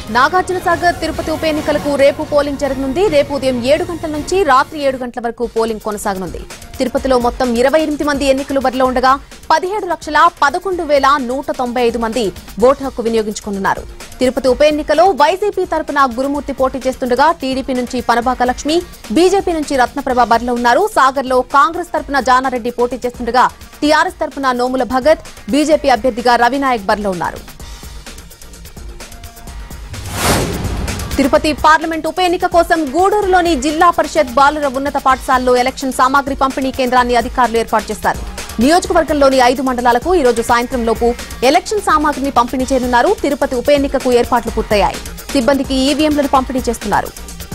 నాగార్జున సాగర్ తిరుపతి ఉప ఎన్నికలకు రేపు పోలింగ్ జరగనుంది రేపు ఉదయం ఏడు గంటల నుంచి రాత్రి ఏడు గంటల వరకు పోలింగ్ కొనసాగనుంది తిరుపతిలో మొత్తం ఇరవై ఎనిమిది మంది ఎన్నికలు బరిలో ఉండగా పదిహేడు లక్షల పదకొండు వేల నూట తొంభై ఐదు మంది ఓటు హక్కు వినియోగించుకున్నారు తిరుపతి ఉప ఎన్నికలో వైసీపీ తరపున గురుమూర్తి పోటీ చేస్తుండగా టీడీపీ నుంచి పనబాక లక్ష్మి బీజేపీ నుంచి రత్నప్రభ బరిలో ఉన్నారు సాగర్లో కాంగ్రెస్ తరపున జానారెడ్డి పోటీ చేస్తుండగా టీఆర్ఎస్ తరపున నోముల భగత్ బీజేపీ అభ్యర్థిగా రవినాయక్ బరిలో ఉన్నారు తిరుపతి పార్లమెంట్ ఉప ఎన్నిక కోసం గూడూరులోని జిల్లా పరిషత్ బాలుర ఉన్నత పాఠశాలలో ఎలక్షన్ సామాగ్రి పంపిణీ కేంద్రాన్ని అధికారులు ఏర్పాటు చేశారు నియోజకవర్గంలోని ఐదు మండలాలకు ఈ రోజు సాయంత్రం లోపు ఎలక్షన్ సామాగ్రిని పంపిణీ చేయనున్నారు తిరుపతి ఉప ఎన్నికకు ఏర్పాట్లు పూర్తయ్యాయి సిబ్బందికి ఈవీఎంలను పంపిణీ చేస్తున్నారు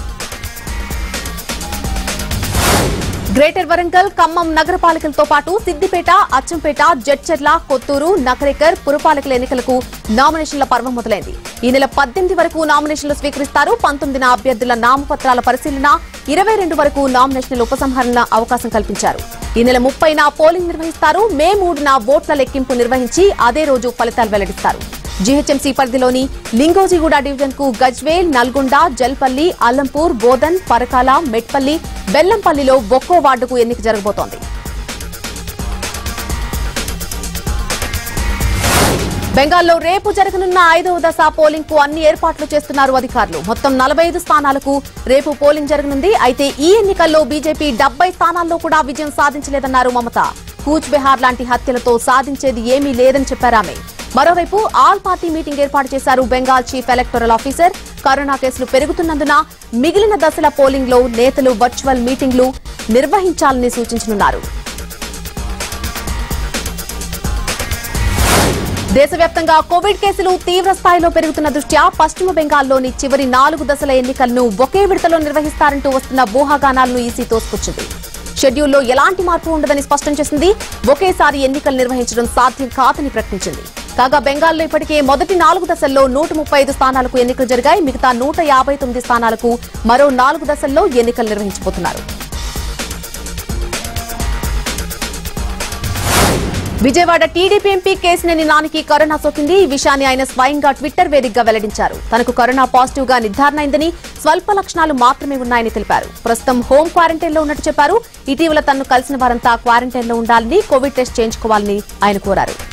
గ్రేటర్ వరంగల్ ఖమ్మం నగరపాలికలతో పాటు సిద్దిపేట అచ్చంపేట జడ్చర్ల కొత్తూరు నకరేకర్ పురపాలికల ఎన్నికలకు నామినేషన్ల పర్వం మొదలైంది ఈ నెల పద్దెనిమిది వరకు నామినేషన్లు స్వీకరిస్తారు పంతొమ్మిదిన అభ్యర్థుల నామపత్రాల పరిశీలన ఇరవై రెండు వరకు నామినేషన్ల ఉపసంహరణ అవకాశం కల్పించారు ఈ నెల ముప్పైన పోలింగ్ నిర్వహిస్తారు మే మూడున ఓట్ల లెక్కింపు నిర్వహించి అదే రోజు ఫలితాలు వెల్లడిస్తారు జీహెచ్ఎంసీ పరిధిలోని లింగోజిగూడ డివిజన్ కు గజ్వేల్ నల్గొండ జల్పల్లి అల్లంపూర్ బోధన్ పరకాల మెట్పల్లి బెల్లంపల్లిలో ఒక్కో వార్డుకు ఎన్నిక జరగబోతోంది బెంగాల్లో రేపు జరగనున్న ఐదవ దశ పోలింగ్ కు అన్ని ఏర్పాట్లు చేస్తున్నారు అధికారులు మొత్తం నలభై ఐదు స్థానాలకు రేపు పోలింగ్ జరగనుంది అయితే ఈ ఎన్నికల్లో బీజేపీ డెబ్బై స్థానాల్లో కూడా విజయం సాధించలేదన్నారు మమత కూచ్ బెహార్ లాంటి హత్యలతో సాధించేది ఏమీ లేదని చెప్పారామె మరోవైపు ఆల్ పార్టీ మీటింగ్ ఏర్పాటు చేశారు Bengal chief electoral officer corona కేసులు పెరుగుతున్నందున మిగిలిన దశల పోలింగ్ లో నేతలు వర్చువల్ మీటింగ్లు నిర్వహించాలని సూచించనున్నారు దేశవ్యాప్తంగా కోవిడ్ కేసులు తీవ్ర స్థాయిలో పెరుగుతున్న దృష్ట్యా పశ్చిమ బెంగాల్లోని చివరి నాలుగు దశల ఎన్నికలను ఒకే విడతలో నిర్వహిస్తారంటూ వస్తున్న ఊహాగానాలను ఈసీ తోసిపుచ్చింది షెడ్యూల్లో ఎలాంటి మార్పు ఉండదని స్పష్టం చేసింది ఒకేసారి ఎన్నికలు నిర్వహించడం సాధ్యం కాదని ప్రకటించింది కాగా బెంగాల్లో ఇప్పటికే మొదటి నాలుగు దశల్లో నూట ముప్పై ఐదు స్థానాలకు ఎన్నికలు జరిగాయి మిగతా నూట యాభై తొమ్మిది స్థానాలకు మరో నాలుగు దశల్లో ఎన్నికలు నిర్వహించబోతున్నారు విజయవాడ టీడీపీ ఎంపీ కేసినేని నానికి కరోనా సోకింది ఈ విషయాన్ని ఆయన స్వయంగా ట్విట్టర్ వేదికగా వెల్లడించారు తనకు కరోనా పాజిటివ్ గా నిర్ధారణ అయిందని స్వల్ప లక్షణాలు మాత్రమే ఉన్నాయని తెలిపారు ప్రస్తుతం హోం క్వారంటైన్ లో ఉన్నట్టు చెప్పారు ఇటీవల తనను కలిసిన వారంతా క్వారంటైన్ లో ఉండాలని కోవిడ్ టెస్ట్ చేయించుకోవాలని ఆయన కోరారు